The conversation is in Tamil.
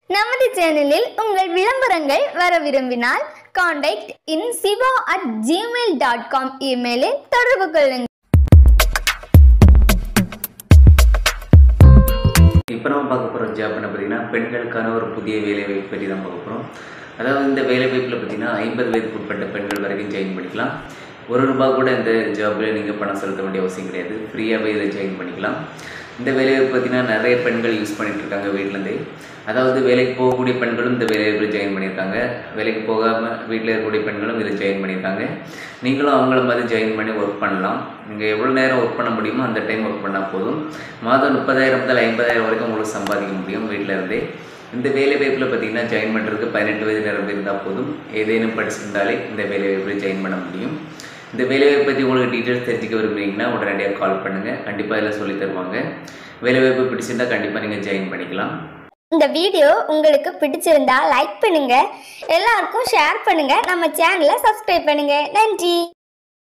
நமது சேனலில் உங்கள் விளம்பரங்கள் வர விரும்பினால் contact in Siva at Gmail dot com இமெயிலில் தொடர்பு கொள்ளுங்கள் இப்போ நம்ம பார்க்க போகிற ஜாப் என்ன பார்த்தீங்கன்னா பெண்களுக்கான ஒரு புதிய வேலைவாய்ப்பு பற்றி தான் பார்க்க போகிறோம் அதாவது இந்த வேலைவாய்ப்பில் பார்த்தீங்கன்னா ஐம்பது வயதுக்கு உட்பட்ட பெண்கள் வரைக்கும் ஜாயின் பண்ணிக்கலாம் ஒரு ரூபா கூட இந்த ஜாப்பில் நீங்கள் பணம் செலுத்த வேண்டிய அவசியம் கிடையாது ஃப்ரீயாகவே இதில் ஜாயின் பண்ணிக்கலாம் இந்த வேலைவாய்ப்பு பார்த்தீங்கன்னா நிறைய பெண்கள் யூஸ் பண்ணிட்டு இருக்காங்க வீட்டிலேருந்தே அதாவது வேலைக்கு போகக்கூடிய பெண்களும் இந்த வேலைவாய்ப்பில் ஜாயின் பண்ணியிருக்காங்க வேலைக்கு போகாமல் வீட்டில் இருக்கக்கூடிய பெண்களும் இதில் ஜாயின் பண்ணியிருக்காங்க நீங்களும் அவங்கள மாதிரி ஜாயின் பண்ணி ஒர்க் பண்ணலாம் நீங்கள் எவ்வளோ நேரம் ஒர்க் பண்ண முடியுமோ அந்த டைம் ஒர்க் பண்ணால் போதும் மாதம் முப்பதாயிரம் முதல் ஐம்பதாயிரம் வரைக்கும் உங்களுக்கு சம்பாதிக்க முடியும் வீட்டில் இருந்தே இந்த வேலை வாய்ப்பில் பார்த்தீங்கன்னா ஜாயின் பண்ணுறதுக்கு பதினெட்டு வயது நிரம்பி இருந்தால் போதும் ஏதேனும் படிச்சிருந்தாலே இந்த வேலை வாய்ப்பில் ஜாயின் பண்ண முடியும் இந்த வேலைவாய்ப்பு பற்றி உங்களுக்கு டீட்டெயில்ஸ் தெரிஞ்சுக்க விரும்புறீங்கன்னா உடனடியாக கால் பண்ணுங்கள் கண்டிப்பாக இதில் சொல்லி தருவாங்க வேலைவாய்ப்பு பிடிச்சிருந்தா கண்டிப்பாக நீங்கள் ஜாயின் பண்ணிக்கலாம் இந்த வீடியோ உங்களுக்கு பிடிச்சிருந்தா லைக் பண்ணுங்க எல்லாருக்கும் ஷேர் பண்ணுங்க நம்ம சேனலை சப்ஸ்கிரைப் பண்ணுங்க நன்றி